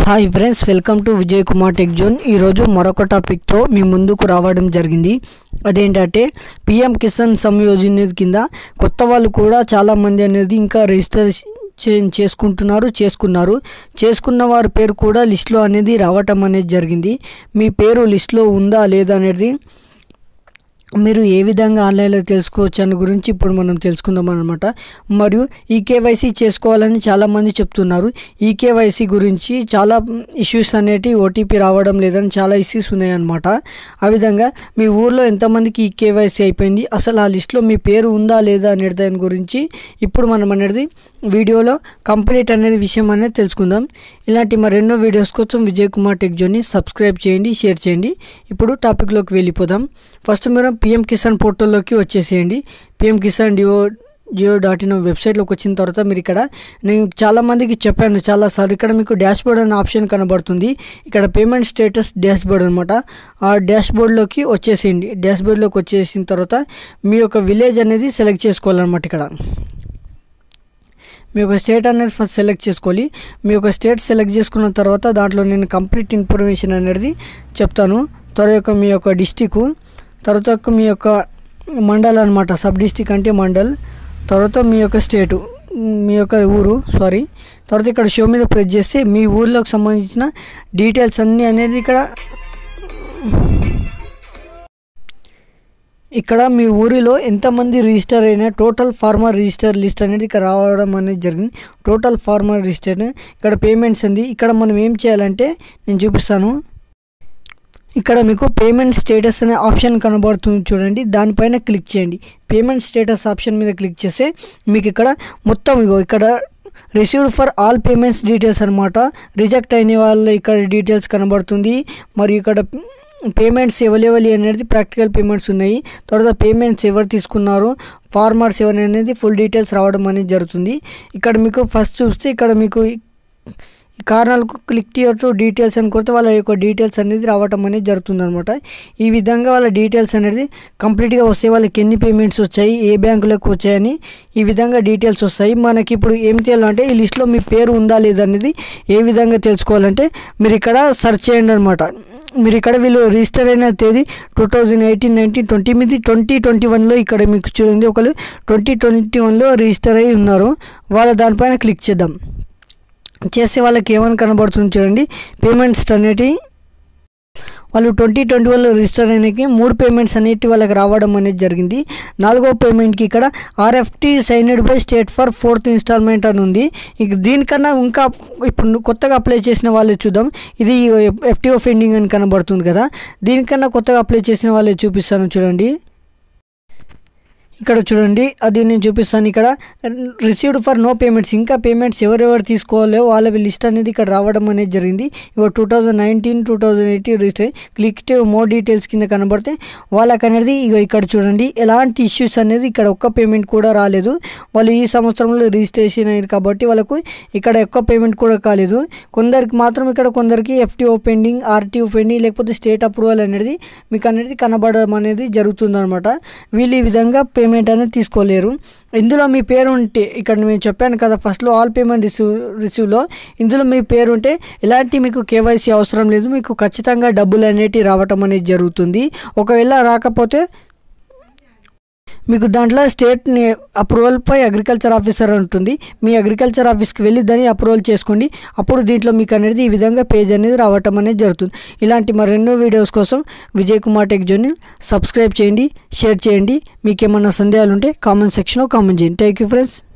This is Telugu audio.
hi friends welcome to Vijay Kumar tech zone ఈరోజు మరొక టాపిక్తో మీ ముందుకు రావడం జరిగింది అదేంటంటే పిఎం కిసాన్ సంయోజన కింద కొత్త వాళ్ళు కూడా చాలామంది అనేది ఇంకా రిజిస్టర్ చే చేసుకుంటున్నారు చేసుకున్నారు చేసుకున్న వారి పేరు కూడా లిస్ట్లో అనేది రావటం అనేది జరిగింది మీ పేరు లిస్ట్లో ఉందా లేదా అనేది మీరు ఏ విధంగా ఆన్లైన్లో తెలుసుకోవచ్చు అని గురించి ఇప్పుడు మనం తెలుసుకుందాం అనమాట మరియు ఈ కేవైసీ చేసుకోవాలని చాలామంది చెప్తున్నారు ఈ కేవైసీ గురించి చాలా ఇష్యూస్ అనేటివి ఓటీపీ రావడం లేదని చాలా ఇష్యూస్ ఉన్నాయన్నమాట ఆ విధంగా మీ ఊర్లో ఎంతమందికి ఈ కేవైసీ అయిపోయింది అసలు ఆ లిస్ట్లో మీ పేరు ఉందా లేదా అనే దాని గురించి ఇప్పుడు మనం అనేది వీడియోలో కంప్లీట్ అనేది విషయం అనేది తెలుసుకుందాం ఇలాంటి మరెన్నో వీడియోస్ కోసం విజయ్ కుమార్ టెక్ జోన్ని సబ్స్క్రైబ్ చేయండి షేర్ చేయండి ఇప్పుడు టాపిక్లోకి వెళ్ళిపోదాం ఫస్ట్ మీరు పిఎం కిసాన్ పోర్టల్లోకి వచ్చేసేయండి పిఎం కిసాన్ డిఓ జియో డాట్ ఇన్ వెబ్సైట్లోకి వచ్చిన తర్వాత మీరు ఇక్కడ నేను చాలామందికి చెప్పాను చాలాసార్లు ఇక్కడ మీకు డాష్ బోర్డ్ అనే ఆప్షన్ కనబడుతుంది ఇక్కడ పేమెంట్ స్టేటస్ డాష్ బోర్డ్ అనమాట ఆ డాష్ బోర్డ్లోకి వచ్చేసేయండి డాష్ బోర్డ్లోకి వచ్చేసిన తర్వాత మీ యొక్క విలేజ్ అనేది సెలెక్ట్ చేసుకోవాలన్నమాట ఇక్కడ మీ యొక్క స్టేట్ అనేది ఫస్ట్ సెలెక్ట్ చేసుకోవాలి మీ యొక్క స్టేట్ సెలెక్ట్ చేసుకున్న తర్వాత దాంట్లో నేను కంప్లీట్ ఇన్ఫర్మేషన్ అనేది చెప్తాను తర్వాత మీ యొక్క డిస్టిక్ తర్వాత మీ యొక్క మండల్ అనమాట సబ్ డిస్టిక్ అంటే మండల్ తర్వాత మీ యొక్క స్టేటు మీ యొక్క ఊరు సారీ తర్వాత ఇక్కడ షో మీద ప్రెస్ చేస్తే మీ ఊర్లోకి సంబంధించిన డీటెయిల్స్ అన్నీ అనేది ఇక్కడ ఇక్కడ మీ ఊరిలో ఎంతమంది రిజిస్టర్ అయినా టోటల్ ఫార్మర్ రిజిస్టర్ లిస్ట్ అనేది ఇక్కడ రావడం అనేది జరిగింది టోటల్ ఫార్మర్ రిజిస్టర్ ఇక్కడ పేమెంట్స్ ఉంది ఇక్కడ మనం ఏం చేయాలంటే నేను చూపిస్తాను ఇక్కడ మీకు పేమెంట్ స్టేటస్ అనే ఆప్షన్ కనబడుతుంది చూడండి దానిపైన క్లిక్ చేయండి పేమెంట్ స్టేటస్ ఆప్షన్ మీద క్లిక్ చేస్తే మీకు ఇక్కడ మొత్తం ఇగో ఇక్కడ received for all payments details అనమాట రిజెక్ట్ అయిన వాళ్ళ ఇక్కడ డీటెయిల్స్ కనబడుతుంది మరియు ఇక్కడ పేమెంట్స్ ఎవరెవరి అనేది ప్రాక్టికల్ పేమెంట్స్ ఉన్నాయి తర్వాత పేమెంట్స్ ఎవరు తీసుకున్నారు ఫార్మర్స్ ఎవరు అనేది ఫుల్ డీటెయిల్స్ రావడం అనేది జరుగుతుంది ఇక్కడ మీకు ఫస్ట్ చూస్తే ఇక్కడ మీకు ఈ కారణాలకు క్లిక్ టియర్ టు డీటెయిల్స్ అని కొడితే వాళ్ళ యొక్క డీటెయిల్స్ అనేది రావటం అనేది జరుగుతుంది అనమాట ఈ విధంగా వాళ్ళ డీటెయిల్స్ అనేది కంప్లీట్గా వస్తాయి వాళ్ళకి ఎన్ని పేమెంట్స్ వచ్చాయి ఏ బ్యాంకులకు వచ్చాయని ఈ విధంగా డీటెయిల్స్ వస్తాయి మనకి ఇప్పుడు ఏం చేయాలంటే ఈ లిస్ట్లో మీ పేరు ఉందా లేదా అనేది ఏ విధంగా తెలుసుకోవాలంటే మీరు ఇక్కడ సెర్చ్ చేయండి అనమాట మీరు ఇక్కడ వీళ్ళు రిజిస్టర్ అయిన తేదీ two thousand eighteen nineteen twenty మీద ట్వంటీ ట్వంటీ వన్లో ఇక్కడ మీకు చూడండి ఒకరు ట్వంటీ ట్వంటీ వన్లో రిజిస్టర్ అయి ఉన్నారు వాళ్ళ దానిపైన క్లిక్ చేద్దాం చేస్తే వాళ్ళకి ఏమని కనబడుతుంది చూడండి పేమెంట్స్ అనేటివి వాళ్ళు ట్వంటీ ట్వంటీ వన్లో రిజిస్టర్ అయినకి మూడు పేమెంట్స్ అనేటి వాళ్ళకి రావడం అనేది జరిగింది నాలుగో పేమెంట్కి ఇక్కడ RFT signed by state for fourth instalment అని ఉంది ఇక దీనికన్నా ఇంకా ఇప్పుడు కొత్తగా అప్లై చేసిన వాళ్ళే చూద్దాం ఇది ఎఫ్టీఓ ఫెండింగ్ అని కనబడుతుంది కదా దీనికన్నా కొత్తగా అప్లై చేసిన వాళ్ళే చూపిస్తాను చూడండి ఇక్కడ చూడండి అది నేను చూపిస్తాను ఇక్కడ రిసీవ్డ్ ఫర్ నో పేమెంట్స్ ఇంకా పేమెంట్స్ ఎవరెవరు తీసుకోవాలో వాళ్ళ లిస్ట్ అనేది ఇక్కడ రావడం అనేది జరిగింది ఇవ two thousand nineteen two thousand eighteen register click more details కింద కనబడితే వాళ్ళకి అనేది ఇక ఇక్కడ చూడండి ఎలాంటి ఇష్యూస్ అనేది ఇక్కడ ఒక్క పేమెంట్ కూడా రాలేదు వాళ్ళు ఈ సంవత్సరంలో రిజిస్ట్రేషన్ అయ్యారు కాబట్టి వాళ్ళకు ఇక్కడ ఒక్క పేమెంట్ కూడా కాలేదు కొందరికి మాత్రం ఇక్కడ కొందరికి ఎఫ్టీఓ పెండింగ్ ఆర్టీఓ పెండింగ్ లేకపోతే స్టేట్ అప్రూవల్ అనేది మీకు అనేది కనబడడం అనేది జరుగుతుందన్నమాట వీళ్ళు ఈ విధంగా పేమెంట్ అనేది తీసుకోలేరు ఇందులో మీ పేరు ఉంటే ఇక్కడ నేను చెప్పాను కదా ఫస్ట్లో ఆల్ పేమెంట్ రిసీవ్ రిసీవ్లో ఇందులో మీ పేరు ఉంటే ఎలాంటి మీకు కేవైసీ అవసరం లేదు మీకు ఖచ్చితంగా డబ్బులు అనేటివి రావటం అనేది జరుగుతుంది ఒకవేళ రాకపోతే మీకు దాంట్లో స్టేట్ అప్రూవల్ పై అగ్రికల్చర్ ఆఫీసర్ ఉంటుంది మీ అగ్రికల్చర్ ఆఫీస్కి వెళ్ళి దాన్ని అప్రూవల్ చేసుకోండి అప్పుడు దీంట్లో మీకు అనేది ఈ విధంగా పేజ్ అనేది రావటం అనేది జరుగుతుంది ఇలాంటి మరెన్నో వీడియోస్ కోసం విజయ్ కుమార్ టెక్ జోన్ని సబ్స్క్రైబ్ చేయండి షేర్ చేయండి మీకు ఏమన్నా సందేహాలు ఉంటే కామెంట్ సెక్షన్లో కామెంట్ చేయండి థ్యాంక్ యూ ఫ్రెండ్స్